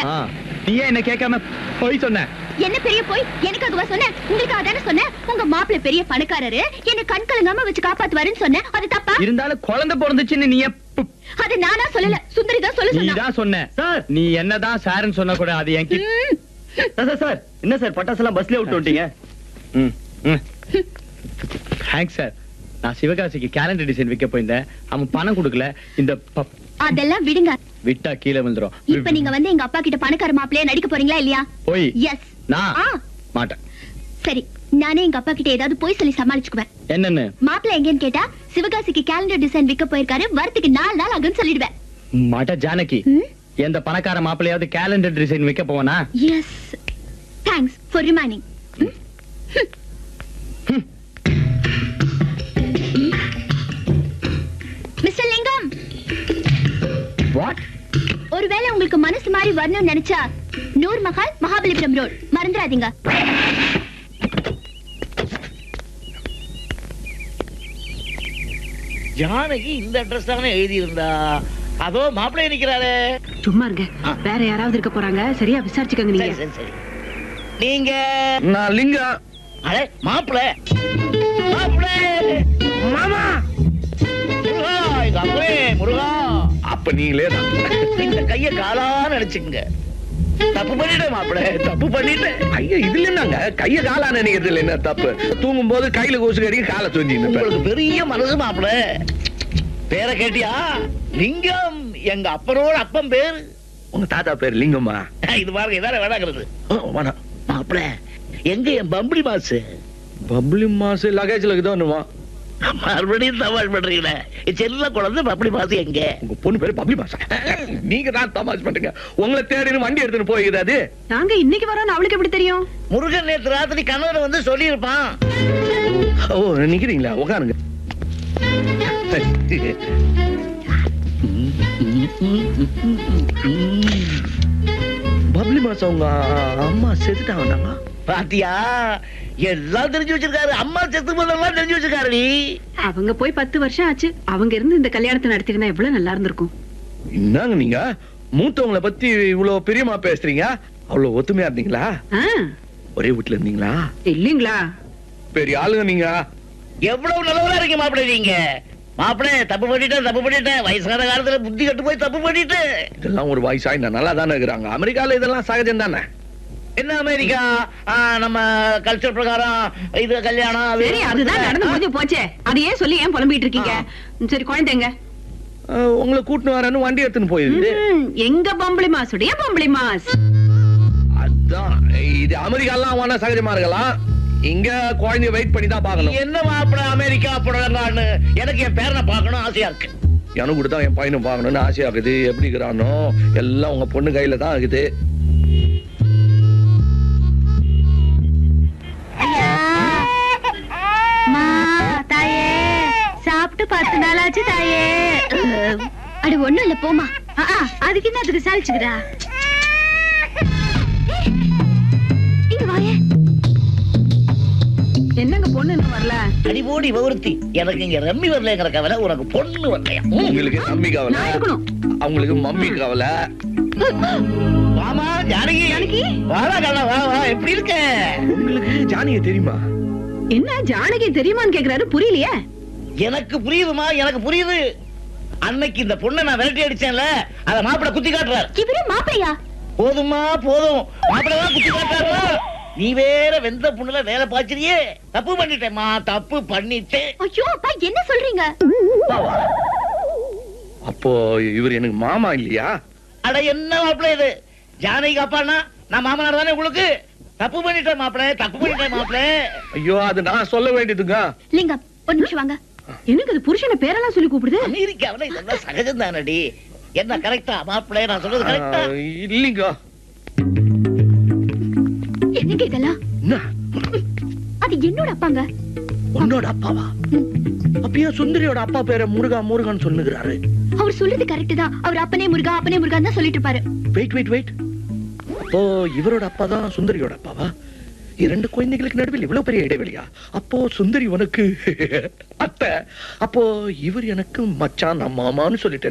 ஆ, நீ ஏன் என்ன கேட்காம போய் சொன்ன என்ன பெரிய போய் எனக்காகவா சொன்னேன் உங்களுக்காக தானே சொன்னேன் உங்க மாப்பிள்ளை பெரிய பணக்காரரு என்ன கண் கலங்காம வச்சு காப்பாத்துவாருன்னு சொன்னேன் அது தப்பா இருந்தாலும் குழந்தை பிறந்துச்சுன்னு நீ எப்ப- அது நானா சொல்லல சுந்தரி தான் சொல்ல நீ சொன்னா தான் சொன்ன சார் நீ என்னதான் சாருன்னு சொன்ன கூட அது என் கிட்ட ம், சார், சார் சார் என்ன சார் பட்டாசெல்லாம் பஸ்லயே விட்டு விட்டீங்க ம், ம். தேங்க்ஸ் சார் நான் சிவகாசிக்கு கேலண்டர் டிசைன் விற்க போயிருந்தேன் அவன் பணம் கொடுக்கல இந்த ப- அதெல்லாம் விடுங்க விட்டா கீழே விழுந்துரும் இப்ப நீங்க வந்து எங்க அப்பா கிட்ட பணக்கார மாப்பிள்ளையா நடிக்க போறீங்களா இல்லையா போய் எஸ் நான் ஆ மாட்டேன் சரி நானே எங்க அப்பா கிட்ட ஏதாவது போய் சொல்லி சமாளிச்சுக்குவேன் என்னன்னு மாப்பிள்ளை எங்கன்னு கேட்டா சிவகாசிக்கு கேலண்டர் டிசைன் விற்க போயிருக்காரு வரத்துக்கு நாலு நாள் ஆகும்னு சொல்லிடுவேன் மாட்ட ஜானகி ம்? எந்த பணக்கார மாப்பிள்ளையாவது கேலண்டர் டிசைன் விற்க போவானா yes thanks for remaining mister Lingam what ஒருவேளை உங்களுக்கு மனசு மாதிரி வரணும்னு நினைச்சா நூர் மஹால் மகாபலிபுரம் ரோட் மறந்துடாதீங்க ஜானகி இந்த அட்ரஸ் தானே எழுதி இருந்தா அதோ மாப்பிள்ளை நிக்கிறாரே சும்மா இருங்க வேற யாராவது இருக்க போறாங்க சரியா விசாரிச்சுக்கோங்க சரி நீங்க சரி சரி நீங்க நான் லிங்கம் அடே மாப்பிள்ளை மாப்பிள்ளை மாமா முருகா எங்க அப்பே முருகா அப்ப நீங்களே தான் இந்த கைய காலா நினைச்சுங்க தப்பு பண்ணிட்டேன் மாப்பிள்ளை தப்பு பண்ணிட்டேன் ஐயா இதுல என்னங்க கைய காலா நினைக்கிறதுல என்ன தப்பு தூங்கும் போது கையில கொசு கடிக்க காலை சொஞ்சின்னு இருப்பேன். உங்களுக்கு பெரிய மனசு மாப்பிள்ளை பேரை கேட்டியா லிங்கம் எங்க அப்பனோட அப்பன் பேரு உங்க தாத்தா பேர் லிங்கம்மா இது பாருங்க இதான வேணாங்கிறது ஆ, வேணாம் மாப்பிள்ளை எங்க என் பம்பளி மாசு பப்ளி மாசு லகேஜ்ல இருக்குதோன்னுமா மறுபடியும் தமாஷ் பண்றீங்களே என் செல்ல குழந்தை பப்பளி மாசு எங்க உங்க பொண்ணு பேரு பப்ளி மாசா நீங்க தான் தமாஷ் பண்றீங்க உங்களை தேடின்னு வண்டி எடுத்துட்டு போயிருக்குது அது நாங்க இன்னைக்கு வரோம்னு அவளுக்கு எப்படி தெரியும் முருகன் நேத்து ராத்திரி கணவர் வந்து சொல்லியிருப்பான் ஓ நிக்கிறீங்களா உட்காருங்க பப்ளி மாசம் உங்க அம்மா செத்துட்டாங்க பாத்தியா எல்லாம் தெரிஞ்சு வச்சிருக்காரு அம்மா செத்து போதெல்லாம் தெரிஞ்சு வச்சிருக்காரு நீ அவங்க போய் பத்து வருஷம் ஆச்சு அவங்க இருந்து இந்த கல்யாணத்தை நடத்திருந்தா எவ்வளவு நல்லா இருந்திருக்கும் என்னங்க நீங்க மூத்தவங்கள பத்தி இவ்வளவு பிரியமா பேசுறீங்க அவ்வளவு ஒத்துமையா இருந்தீங்களா ஆ, ஒரே வீட்டுல இருந்தீங்களா இல்லீங்களா பெரிய ஆளுங்க நீங்க எவ்வளவு நல்லவரா இருக்கீங்க மாப்பிள்ளை நீங்க மாப்பிள்ளை தப்பு பண்ணிட்டேன் தப்பு பண்ணிட்டேன் வயசான காலத்துல புத்தி கட்டு போய் தப்பு பண்ணிட்டேன் இதெல்லாம் ஒரு வயசாய் நல்லா தானே இருக்கிறாங்க அமெரிக்கால இதெல்லாம் சகஜம் தானே என்ன அமெரிக்கா ஆ, நம்ம கல்ச்சர் பிரகாரம் இது கல்யாணம் அது- சரி அதுதான் நடந்து முடிஞ்சு போச்சே அது ஏன் சொல்லி ஏன் புலம்பிட்டு இருக்கீங்க சரி குழந்தைங்க அஹ், உங்களை கூட்டின்னு வரேன்னு வண்டி எடுத்துன்னு போயிருக்கு ம், எங்க பம்பளி மாசுடைய பம்பளி மாஸ் அதான் இது அமெரிக்காலாம் வேணா சகஜமா இருக்கலாம் இங்க குழந்தைய வெயிட் பண்ணி தான் பார்க்கணும் என்ன மாப்பிள்ளை அமெரிக்கா புடலங்கான்னு எனக்கு என் பேரனை பார்க்கணும் ஆசையா இருக்கு எனக்கு கூட தான் என் பையனும் பார்க்கணும்னு ஆசையா இருக்குது எப்படி இருக்கிறானோ எல்லாம் உங்க பொண்ணு கையில தான் இருக்குது மா தாயே சாப்பிட்டு பத்து நாள் ஆச்சு தாயே அட ஒண்ணும் இல்ல போமா அதுக்கு என்ன அதுக்கு சாலிச்சுக்கிறா இங்க வாயே என்னங்க பொண்ணு இன்னும் வரல அடிபோடி விவருத்தி எனக்கு இங்க ரம்மி வரலங்கிற கவலை உனக்கு பொண்ணு வரலையா உங்களுக்கு மம்மி கவலை நான் இருக்கணும் அவங்களுக்கு மம்மி கவலை வாமா ஜானகி ஜானகி? வாடா கண்ணா வா வா எப்படி இருக்க உங்களுக்கு ஜானிய தெரியுமா என்ன ஜானகி தெரியுமான்னு கேக்குறாரு புரியலையே எனக்கு புரியுதுமா எனக்கு புரியுது அன்னைக்கு இந்த பொண்ணை நான் விரட்டி அடிச்சேன்ல அத மாப்பிள குத்தி காட்டுறாரு இவரு மாப்பிளையா போதுமா போதும் மாப்பிள தான் குத்தி காட்டுறாரா நீ வேற வெந்த புண்ணுல வேலை பாய்ச்சிரியே தப்பு பண்ணிட்டேம்மா தப்பு பண்ணிட்டேன் ஐயோ அப்பா என்ன சொல்றீங்க வா, வா. அப்போ இவர் எனக்கு மாமா இல்லையா அட என்ன மாப்பிள இது ஜானகி அப்பான்னா நான் மாமனார் தானே உங்களுக்கு தப்பு பண்ணிட்டேன் மாப்பிள தப்பு பண்ணிட்டேன் மாப்பிள ஐயோ அது நான் சொல்ல வேண்டியதுங்க லிங்கம் ஒரு நிமிஷம் வாங்க எனக்கு அது புருஷனை பேரெல்லாம் சொல்லி கூப்பிடுது அமெரிக்காவில இதெல்லாம் சகஜம் தானடி என்ன கரெக்டா மாப்பிள நான் சொல்றது கரெக்டா ஆஹ், இல்லைங்க என்னங்க இதெல்லாம் என்ன அது என்னோட அப்பாங்க உன்னோட அப்பாவா அப்பயே சுந்தரியோட அப்பா பேரை முருகா முருகான்னு சொல்லுகிறாரு அவர் சொல்றது கரெக்ட் தான் அவர் அப்பனே முருகா அப்பனே முருகான்னு தான் சொல்லிட்டு இருப்பாரு வெயிட் வெயிட் வெயிட் அப்போ இவரோட அப்பா தான் சுந்தரியோட அப்பாவா இரண்டு குழந்தைகளுக்கு நடுவில் இவ்வளவு பெரிய இடைவெளியா அப்போ சுந்தரி உனக்கு அத்தை அப்போ இவர் எனக்கு மச்சான் நான் மாமான்னு சொல்லிட்டேன்